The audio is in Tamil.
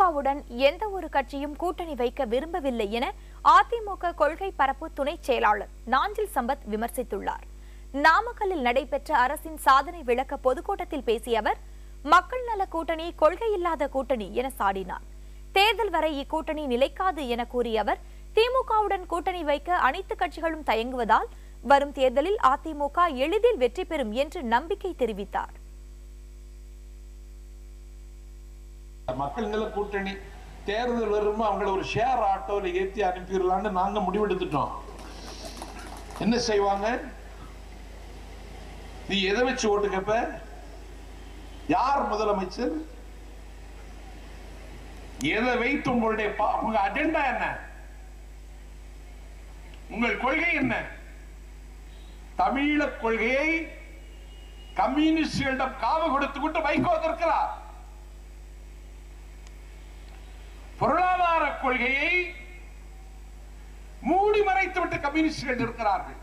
திமுகவுடன் எந்த ஒரு கட்சியும் கூட்டணி வைக்க விரும்பவில்லை என அதிமுக கொள்கை பரப்பு துணை செயலாளர் நாஞ்சில் சம்பத் விமர்சித்துள்ளார் நாமக்கல்லில் நடைபெற்ற அரசின் சாதனை விளக்க பொதுக்கூட்டத்தில் பேசிய அவர் மக்கள் நல கூட்டணி கொள்கை இல்லாத கூட்டணி என சாடினார் தேர்தல் வரை இக்கூட்டணி நிலைக்காது என கூறிய அவர் திமுகவுடன் கூட்டணி வைக்க அனைத்து கட்சிகளும் தயங்குவதால் வரும் தேர்தலில் அதிமுக எளிதில் வெற்றி பெறும் என்று நம்பிக்கை தெரிவித்தார் மக்கள் நல கூட்டணி தேர்தல் வரும்போது அவங்கள ஒரு ஷேர் ஆட்டோல ஏத்தி அனுப்பிடலாம்னு நாங்க முடிவெடுத்துட்டோம் என்ன செய்வாங்க நீ எதை வச்சு ஓட்டு கேப்ப யார் முதலமைச்சர் எதை வைத்து உங்களுடைய பா- உங்க அஜெண்டா என்ன உங்கள் கொள்கை என்ன தமிழீழ கொள்கையை கம்யூனிஸ்டுகளிடம் காவு கொடுத்து விட்டு வைகோ இருக்கிறார் பொருளாதார கொள்கையை மூடி மறைத்து விட்டு கம்யூனிஸ்டுகள் இருக்கிறார்கள்